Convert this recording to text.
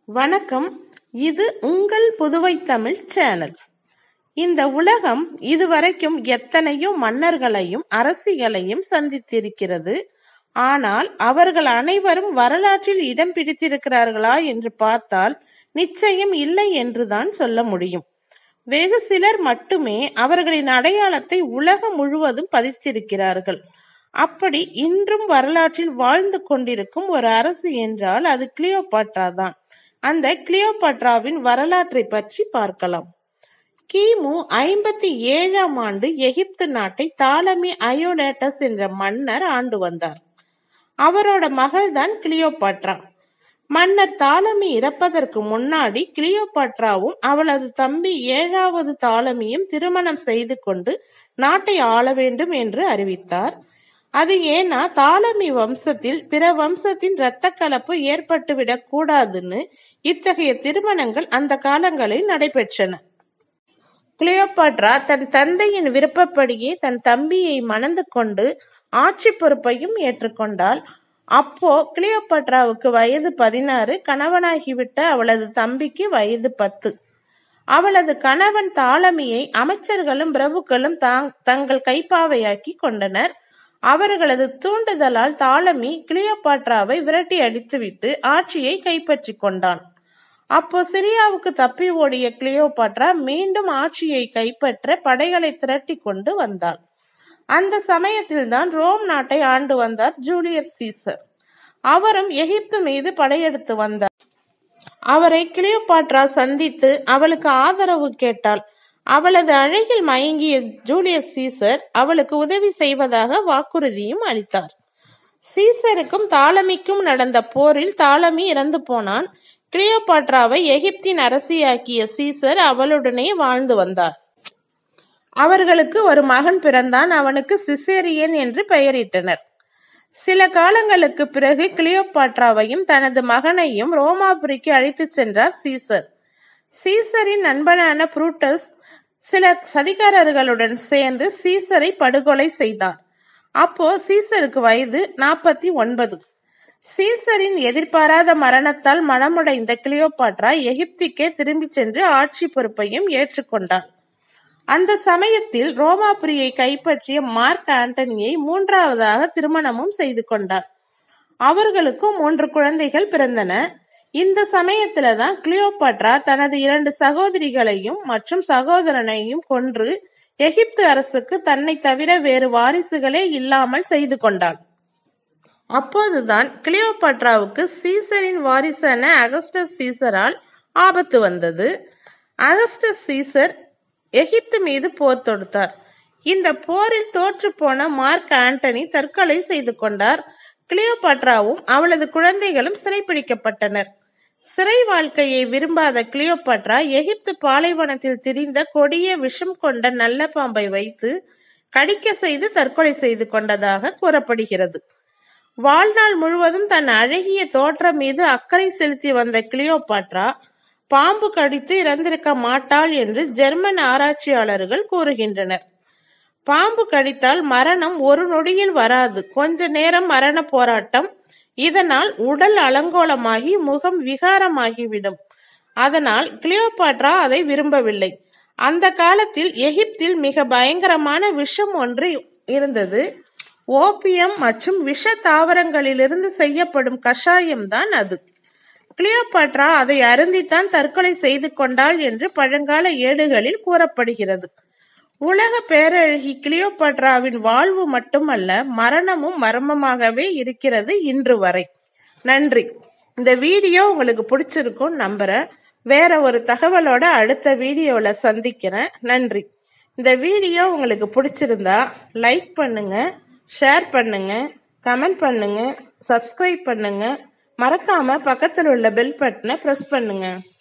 வணக்கம் இது உங்கள் புதுவை தமிழ் சேனல் இந்த உலகம் இதுவரைக்கும் எத்தனையோ மன்னர்களையும் அரசிகளையும் சந்தித்திருக்கிறது ஆனால் அவர்கள் அனைவரும் வரலாற்றில் இடம் பிடித்திருக்கிறார்களா என்று பார்த்தால் நிச்சயம் இல்லை என்றுதான் சொல்ல முடியும் வெகு சிலர் மட்டுமே அவர்களின் அடையாளத்தை உலகம் முழுவதும் பதித்திருக்கிறார்கள் அப்படி இன்றும் வரலாற்றில் வாழ்ந்து கொண்டிருக்கும் ஒரு அரசு என்றால் அது கிளியோபாட்ரா தான் அந்த கிளியோபாட்ராவின் வரலாற்றை பற்றி பார்க்கலாம் கிமு ஐம்பத்தி ஏழாம் ஆண்டு எகிப்து நாட்டை தாலமி அயோடேட்டஸ் என்ற மன்னர் ஆண்டு வந்தார் அவரோட மகள்தான் கிளியோபாட்ரா மன்னர் தாலமி இறப்பதற்கு முன்னாடி கிளியோபாட்ராவும் அவளது தம்பி ஏழாவது தாலமியும் திருமணம் செய்து கொண்டு நாட்டை ஆள வேண்டும் என்று அறிவித்தார் அது ஏன்னா தாலமி வம்சத்தில் பிற வம்சத்தின் இரத்த கலப்பு ஏற்பட்டுவிடக் கூடாதுன்னு இத்தகைய திருமணங்கள் அந்த காலங்களில் நடைபெற்றன கிளியோபாட்ரா தன் தந்தையின் விருப்பப்படியே தன் தம்பியை மணந்து கொண்டு ஆட்சி பொறுப்பையும் ஏற்றுக்கொண்டாள் அப்போ கிளியோபாட்ராவுக்கு வயது பதினாறு கணவனாகிவிட்ட அவளது தம்பிக்கு வயது பத்து அவளது கணவன் தாலமியை அமைச்சர்களும் பிரபுக்களும் தாங் தங்கள் கைப்பாவையாக்கி கொண்டனர் அவர்களது தூண்டுதலால் தாலமி கிளியோபாட்ராவை விரட்டி அடித்துவிட்டு ஆட்சியை கைப்பற்றி கொண்டான் அப்போ சிரியாவுக்கு தப்பி ஓடிய கிளியோபாட்ரா மீண்டும் ஆட்சியை கைப்பற்ற படைகளை திரட்டி கொண்டு வந்தாள் அந்த சமயத்தில்தான் ரோம் நாட்டை ஆண்டு வந்தார் ஜூலியஸ் சீசர் அவரும் எகிப்து மீது படையெடுத்து வந்தார் அவரை கிளியோபாட்ரா சந்தித்து அவளுக்கு ஆதரவு கேட்டாள் அவளது அழகில் மயங்கிய ஜூலியஸ் சீசர் அவளுக்கு உதவி செய்வதாக வாக்குறுதியும் அளித்தார் சீசருக்கும் தாலமிக்கும் நடந்த போரில் தாலமி இறந்து போனான் கிளியோபாட்ராவை எகிப்தின் அரசியாக்கிய சீசர் அவளுடனே வாழ்ந்து வந்தார் அவர்களுக்கு ஒரு மகன் பிறந்தான் அவனுக்கு சிசேரியன் என்று பெயரிட்டனர் சில காலங்களுக்கு பிறகு கிளியோபாட்ராவையும் தனது மகனையும் ரோமாபுரிக்கு அழைத்துச் சென்றார் சீசர் சீசரின் நண்பனான புரூட்டஸ் சில சதிகாரர்களுடன் சேர்ந்து சீசரை படுகொலை செய்தார் அப்போ சீசருக்கு வயது நாற்பத்தி ஒன்பது சீசரின் எதிர்பாராத மரணத்தால் மனமுடைந்த கிளியோபாட்ரா எகிப்திக்கே திரும்பி சென்று ஆட்சி பொறுப்பையும் ஏற்றுக்கொண்டார் அந்த சமயத்தில் ரோமாபுரியை கைப்பற்றிய மார்க் ஆண்டனியை மூன்றாவதாக திருமணமும் செய்து கொண்டார் அவர்களுக்கும் மூன்று குழந்தைகள் பிறந்தன இந்த சமயத்துல தான் கிளியோபாட்ரா தனது இரண்டு சகோதரிகளையும் மற்றும் சகோதரனையும் கொன்று எகிப்து அரசுக்கு தன்னை தவிர வேறு வாரிசுகளே இல்லாமல் செய்து கொண்டாள் அப்போதுதான் கிளியோபாட்ராவுக்கு சீசரின் வாரிசான அகஸ்டஸ் சீசரால் ஆபத்து வந்தது அகஸ்டஸ் சீசர் எகிப்து மீது போர் தொடுத்தார் இந்த போரில் தோற்று போன மார்க் ஆண்டனி தற்கொலை செய்து கொண்டார் கிளியோபாட்ராவும் அவளது குழந்தைகளும் சிறைப்பிடிக்கப்பட்டனர் சிறை வாழ்க்கையை விரும்பாத கிளியோபாட்ரா எகிப்து பாலைவனத்தில் திரிந்த கொடிய விஷம் கொண்ட நல்ல பாம்பை வைத்து கடிக்க செய்து தற்கொலை செய்து கொண்டதாக கூறப்படுகிறது வாழ்நாள் முழுவதும் தன் அழகிய தோற்றம் மீது அக்கறை செலுத்தி வந்த கிளியோபாட்ரா பாம்பு கடித்து இறந்திருக்க மாட்டாள் என்று ஜெர்மன் ஆராய்ச்சியாளர்கள் கூறுகின்றனர் பாம்பு கடித்தால் மரணம் ஒரு நொடியில் வராது கொஞ்ச நேரம் மரண போராட்டம் இதனால் உடல் அலங்கோலமாகி முகம் விகாரமாகிவிடும் அதனால் கிளியோபாட்ரா அதை விரும்பவில்லை அந்த காலத்தில் எகிப்தில் மிக பயங்கரமான விஷம் ஒன்று இருந்தது ஓபியம் மற்றும் விஷ தாவரங்களிலிருந்து செய்யப்படும் கஷாயம் தான் அது கிளியோபாட்ரா அதை அருந்தித்தான் தற்கொலை செய்து கொண்டாள் என்று பழங்கால ஏடுகளில் கூறப்படுகிறது உலக பேரழகி கிளியோபாட்ராவின் வாழ்வு மட்டுமல்ல மரணமும் மர்மமாகவே இருக்கிறது இன்று வரை நன்றி இந்த வீடியோ உங்களுக்கு பிடிச்சிருக்கும் நம்புறேன் வேற ஒரு தகவலோட அடுத்த வீடியோல சந்திக்கிறேன் நன்றி இந்த வீடியோ உங்களுக்கு பிடிச்சிருந்தா லைக் பண்ணுங்க ஷேர் பண்ணுங்க கமெண்ட் பண்ணுங்க சப்ஸ்கிரைப் பண்ணுங்க மறக்காம பக்கத்தில் உள்ள பெல் பட்டனை ப்ரெஸ் பண்ணுங்க